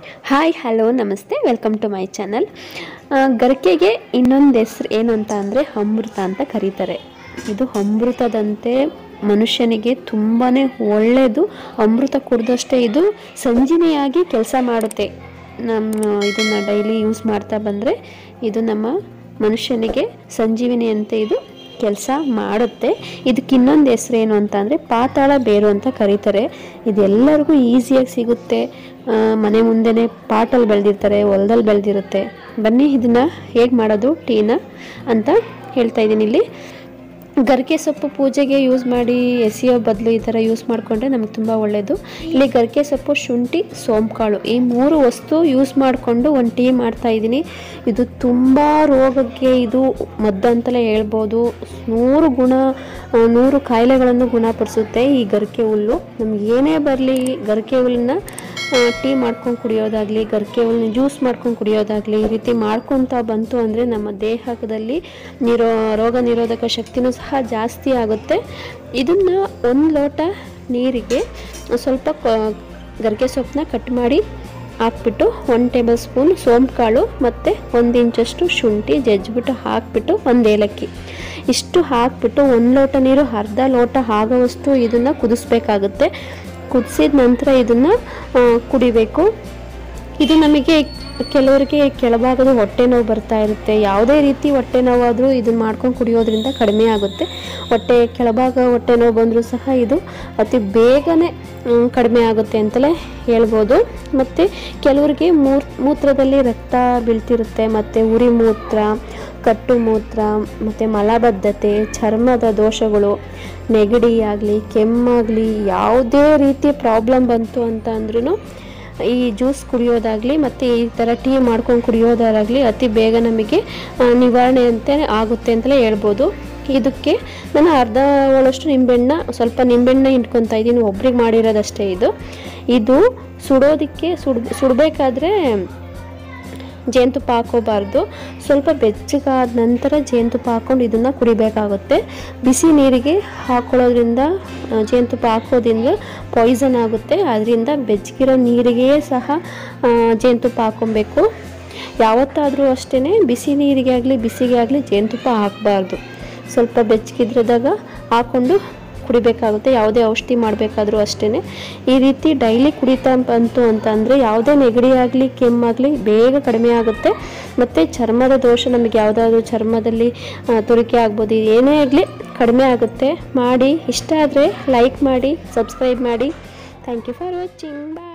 hi hello ನಮಸ್ತೆ welcome to my channel ಗರಿಕೆಗೆ ಇನ್ನೊಂದು ಹೆಸ್ರು ಏನು ಅಂತ ಅಂದರೆ ಅಮೃತ ಅಂತ ಕರೀತಾರೆ ಇದು ಅಮೃತದಂತೆ ಮನುಷ್ಯನಿಗೆ ತುಂಬಾ ಒಳ್ಳೆಯದು ಅಮೃತ ಕುಡಿದಷ್ಟೇ ಇದು ಸಂಜೀವಿಯಾಗಿ ಕೆಲಸ ಮಾಡುತ್ತೆ ನಮ್ಮ ಇದನ್ನು ಡೈಲಿ ಯೂಸ್ ಮಾಡ್ತಾ ಬಂದರೆ ಇದು ನಮ್ಮ ಮನುಷ್ಯನಿಗೆ ಸಂಜೀವಿನಿ ಅಂತ ಇದು ಕೆಲಸ ಮಾಡುತ್ತೆ ಇದಕ್ಕೆ ಇನ್ನೊಂದು ಹೆಸ್ರು ಏನು ಅಂತ ಅಂದರೆ ಪಾತಾಳ ಬೇರು ಅಂತ ಕರೀತಾರೆ ಇದೆಲ್ಲರಿಗೂ ಈಸಿಯಾಗಿ ಸಿಗುತ್ತೆ ಆ, ಮನೆ ಮುಂದೆನೇ ಪಾಟಲ್ಲಿ ಬೆಳೆದಿರ್ತಾರೆ ಹೊಲದಲ್ಲಿ ಬೆಳೆದಿರುತ್ತೆ ಬನ್ನಿ ಇದನ್ನು ಹೇಗೆ ಮಾಡೋದು ಟೀನ ಅಂತ ಹೇಳ್ತಾ ಇದ್ದೀನಿ ಇಲ್ಲಿ ಗರಿಕೆ ಸೊಪ್ಪು ಪೂಜೆಗೆ ಯೂಸ್ ಮಾಡಿ ಎಸೆಯೋ ಬದಲು ಈ ಥರ ಯೂಸ್ ಮಾಡಿಕೊಂಡ್ರೆ ನಮಗೆ ತುಂಬ ಒಳ್ಳೆಯದು ಇಲ್ಲಿ ಗರಿಕೆ ಸೊಪ್ಪು ಶುಂಠಿ ಸೋಂಕಾಳು ಈ ಮೂರು ವಸ್ತು ಯೂಸ್ ಮಾಡಿಕೊಂಡು ಒಂದು ಟೀ ಮಾಡ್ತಾ ಇದ್ದೀನಿ ಇದು ತುಂಬ ರೋಗಕ್ಕೆ ಇದು ಮದ್ದು ಅಂತಲೇ ಹೇಳ್ಬೋದು ನೂರು ಗುಣ ಆ, ನೂರು ಕಾಯಿಲೆಗಳನ್ನು ಗುಣಪಡಿಸುತ್ತೆ ಈ ಗರಿಕೆ ಹುಲ್ಲು ನಮ್ಗೆ ಏನೇ ಬರಲಿ ಗರಿಕೆ ಹುಲ್ಲನ್ನ ಟೀ ಮಾಡ್ಕೊಂಡು ಕುಡಿಯೋದಾಗಲಿ ಗರಿಕೆ ಹುಲ್ಲನ್ನ ಜ್ಯೂಸ್ ಮಾಡ್ಕೊಂಡು ಕುಡಿಯೋದಾಗಲಿ ಈ ರೀತಿ ಮಾಡ್ಕೊತಾ ಬಂತು ಅಂದರೆ ನಮ್ಮ ದೇಹದಲ್ಲಿ ನಿರೋ ರೋಗ ನಿರೋಧಕ ಶಕ್ತಿನೂ ಸಹ ಜಾಸ್ತಿ ಆಗುತ್ತೆ ಇದನ್ನು ಒಂದು ಲೋಟ ನೀರಿಗೆ ಸ್ವಲ್ಪ ಕ- ಗರಿಕೆ ಸೊಪ್ಪನ್ನ ಕಟ್ ಮಾಡಿ ಹಾಕ್ಬಿಟ್ಟು ಒನ್ ಟೇಬಲ್ ಸ್ಪೂನ್ ಸೋಂಪು ಮತ್ತು ಒಂದು ಇಂಚಷ್ಟು ಶುಂಠಿ ಜಜ್ಜಿಬಿಟ್ಟು ಹಾಕ್ಬಿಟ್ಟು ಒಂದು ಏಲಕ್ಕಿ ಇಷ್ಟು ಹಾಕ್ಬಿಟ್ಟು ಒಂದು ಲೋಟ ನೀರು ಅರ್ಧ ಲೋಟ ಆಗೋವಷ್ಟು ಇದನ್ನು ಕುದಿಸ್ಬೇಕಾಗುತ್ತೆ ಕುದಿಸಿದ ನಂತರ ಇದನ್ನು ಕುಡಿಬೇಕು ಇದು ನಮಗೆ ಕೆಲವರಿಗೆ ಕೆಳಭಾಗದ ಹೊಟ್ಟೆ ನೋವು ಬರ್ತಾ ಇರುತ್ತೆ ಯಾವುದೇ ರೀತಿ ಹೊಟ್ಟೆ ನೋವಾದರೂ ಇದನ್ನು ಮಾಡ್ಕೊಂಡು ಕುಡಿಯೋದ್ರಿಂದ ಕಡಿಮೆ ಆಗುತ್ತೆ ಹೊಟ್ಟೆ ಕೆಳಭಾಗ ಹೊಟ್ಟೆ ನೋವು ಬಂದರೂ ಸಹ ಇದು ಅತಿ ಬೇಗನೆ ಮ್, ಕಡಿಮೆ ಆಗುತ್ತೆ ಅಂತಲೇ ಹೇಳ್ಬೋದು ಮತ್ತು ಕೆಲವರಿಗೆ ಮೂರ್ ಮೂತ್ರದಲ್ಲಿ ರಕ್ತ ಬೀಳ್ತಿರುತ್ತೆ ಮತ್ತು ಉರಿ ಮೂತ್ರ ಕಟ್ಟು ಮೂತ್ರ ಮತ್ತು ಮಲಬದ್ಧತೆ ಚರ್ಮದ ದೋಷಗಳು ನೆಗಡಿ ಆಗಲಿ ಕೆಮ್ಮಾಗಲಿ ಯಾವುದೇ ರೀತಿ ಪ್ರಾಬ್ಲಮ್ ಬಂತು ಅಂತ ಅಂದ್ರೂ ಈ ಜ್ಯೂಸ್ ಕುಡಿಯೋದಾಗಲಿ ಮತ್ತು ಈ ಥರ ಟೀ ಮಾಡ್ಕೊಂಡು ಕುಡಿಯೋದಾಗಲಿ ಅತಿ ಬೇಗ ನಮಗೆ ಆ, ನಿವಾರಣೆ ಅಂತ ಆಗುತ್ತೆ ಅಂತಲೇ ಹೇಳ್ಬೋದು ಇದಕ್ಕೆ ನಾನು ಅರ್ಧ ಒಳಷ್ಟು ನಿಂಬೆಹಣ್ಣ ಸ್ವಲ್ಪ ನಿಂಬೆಹಣ್ಣ ಇಟ್ಕೊತಾ ಇದ್ದೀನಿ ಒಬ್ರಿಗೆ ಮಾಡಿರೋದಷ್ಟೇ ಇದು ಇದು ಸುಡೋದಕ್ಕೆ ಸುಡ್ ಸುಡಬೇಕಾದ್ರೆ ಜೇನುತುಪ್ಪ ಹಾಕೋಬಾರ್ದು ಸ್ವಲ್ಪ ಬೆಚ್ಚಗಾದ ನಂತರ ಜೇನುತುಪ್ಪ ಹಾಕ್ಕೊಂಡು ಇದನ್ನು ಕುಡಿಬೇಕಾಗುತ್ತೆ ಬಿಸಿ ನೀರಿಗೆ ಹಾಕೊಳ್ಳೋದ್ರಿಂದ ಆ, ಜೇನುತುಪ್ಪ ಹಾಕೋದ್ರಿಂದ ಪಾಯ್ಸನ್ ಆಗುತ್ತೆ ಅದರಿಂದ ಬೆಚ್ಚಗಿರೋ ನೀರಿಗೆ ಸಹ ಆ, ಜೇನುತುಪ್ಪ ಹಾಕ್ಕೊಬೇಕು ಯಾವತ್ತಾದರೂ ಅಷ್ಟೇ ಬಿಸಿ ನೀರಿಗೆ ಆಗಲಿ ಬಿಸಿಗೆ ಆಗಲಿ ಜೇನುತುಪ್ಪ ಹಾಕಬಾರ್ದು ಸ್ವಲ್ಪ ಬೆಚ್ಚಗಿದ್ರದಾಗ ಹಾಕ್ಕೊಂಡು ಕುಡಿಬೇಕಾಗುತ್ತೆ ಯಾವುದೇ ಔಷಧಿ ಮಾಡಬೇಕಾದ್ರೂ ಅಷ್ಟೇ ಈ ರೀತಿ ಡೈಲಿ ಕುಡಿತಾ ಬಂತು ಅಂತ ಅಂದರೆ ಯಾವುದೇ ನೆಗಡಿ ಆಗಲಿ ಕೆಮ್ಮಾಗಲಿ ಬೇಗ ಕಡಿಮೆ ಆಗುತ್ತೆ ಮತ್ತು ಚರ್ಮದ ದೋಷ ನಮಗೆ ಯಾವುದಾದ್ರೂ ಚರ್ಮದಲ್ಲಿ ಆ, ತುರಿಕೆ ಆಗ್ಬೋದು ಏನೇ ಆಗಲಿ ಕಡಿಮೆ ಆಗುತ್ತೆ ಮಾಡಿ ಇಷ್ಟ ಆದರೆ ಲೈಕ್ ಮಾಡಿ ಸಬ್ಸ್ಕ್ರೈಬ್ ಮಾಡಿ thank you for watching bye